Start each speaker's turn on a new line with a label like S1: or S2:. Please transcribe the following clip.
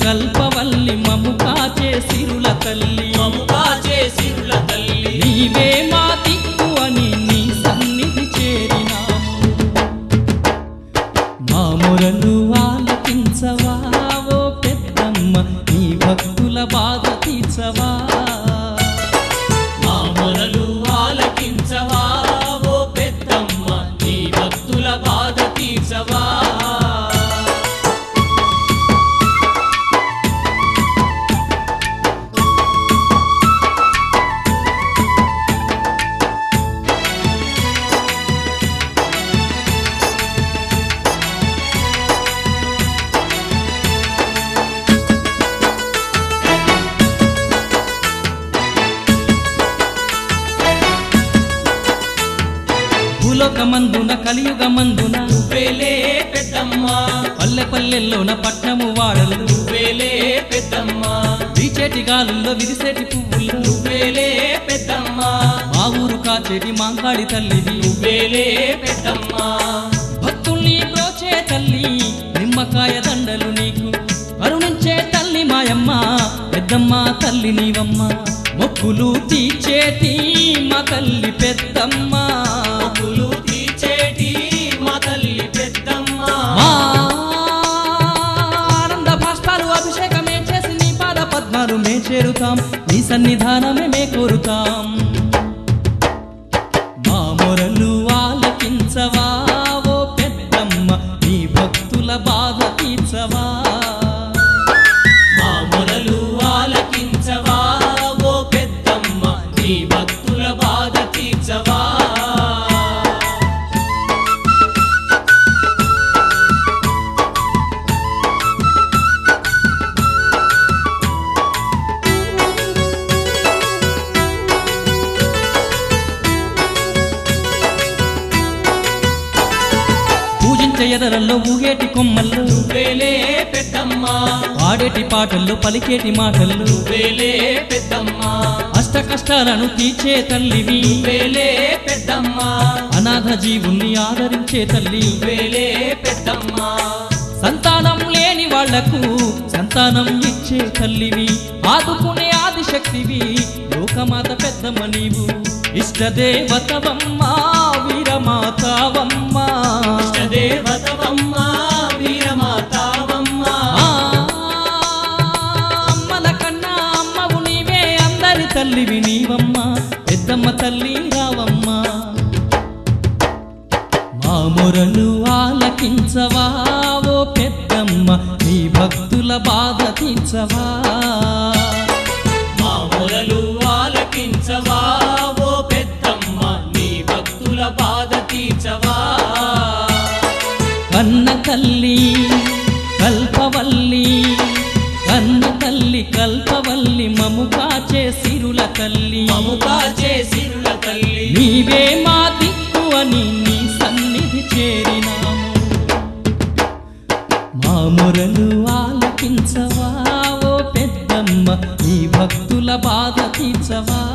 S1: కల్పవల్లి మము కాచే సిరుల తల్లి
S2: మము కాచే సిరుల తల్లి
S1: నీవే మా దిక్కు అని నీ సన్నిధి చేరినాము మా మొరలు ఆలకించవా ఓ పెద్దమ్మ నీ భక్తుల బాధ తీర్చవా
S2: మా మొరలు ఆలకించవా ఓ పెద్దమ్మ నీ భక్తుల బాధ తీర్చవా
S1: భూలోకమందున కలియుగమందున
S2: నువ్వేలే పెద్దమ్మ
S1: పల్లె పల్లెల్లోన పట్నము వాడలు
S2: నువ్వేలే పెద్దమ్మ
S1: వీచేటి గాలుల్లో విరిసేటి పువ్వుల్లో
S2: నువ్వేలే పెద్దమ్మ
S1: మా ఊరు కాచేటి మాంకాడి తల్లివి
S2: నువ్వేలే పెద్దమ్మ
S1: భక్తుల్ని బ్రోచే తల్లి నిమ్మకాయ దండలు నీకు కరుణించే తల్లి మాయమ్మ పెద్దమ్మ తల్లి నీవమ్మ మొక్కులు తీర్చేటి మా తల్లి పెద్దమ్మ
S2: మొక్కులు తీర్చేటి మా తల్లి పెద్దమ్మ
S1: మా ఆనంద భాష్పాలు అభిషేకమే చేసి నీ పాద పద్మాలు మే చేరుతాం నీ సన్నిధానమే మే కోరుతాం మా మొరలు ఆలకించవా ఓ పెద్దమ్మ నీ భక్తుల బాధ తీర్చవా
S2: మా మొరలు ఆలకించవా ఓ పెద్దమ్మ నీ భక్తుల బాధ తీర్చవా
S1: పూజించే ఎదరల్లో ఊగేటి కొమ్మల్లో
S2: నువ్వేలే పెద్దమ్మ
S1: ఆడేటి పాటల్లో పలికేటి మాటల్లో
S2: నువ్వేలే పెద్దమ్మ
S1: అష్ట కష్టాలను తీర్చే తల్లివి
S2: నువ్వేలే పెద్దమ్మ
S1: అనాథ జీవుల్ని ఆదరించే తల్లి
S2: నువ్వేలే పెద్దమ్మ
S1: సంతానం లేని వాళ్లకు సంతానం ఇచ్చే తల్లివి ఆదుకునే ఆదిశక్తివి లోకమాత పెద్దమ్మ నీవు ఇష్టదేవతవమ్మ వీరమాతావమ్మ
S2: దేవతవమ్మ వీరమాతావమ్మ
S1: ఆ, అమ్మల కన్నా అమ్మవు నీవే అందరి తల్లివి నీవమ్మ పెద్దమ్మ తల్లి రావమ్మ మా మొరలు ఆలకించవా ఓ పెద్దమ్మ నీ భక్తుల బాధ తీర్చవా
S2: మా మొరలు ఆలకించవా ఓ పెద్దమ్మ నీ భక్తుల బాధ తీర్చవా
S1: కన్న తల్లి కల్పవల్లి కన్న తల్లి కల్పవల్లి మము కాచే సిరుల తల్లి
S2: మము కాచే సిరుల తల్లి
S1: నీవే మా దిక్కు అని నీ సన్నిధి చేరినాము మా మొరలు ఆలకించవా ఓ పెద్దమ్మ నీ భక్తుల బాధ తీర్చవా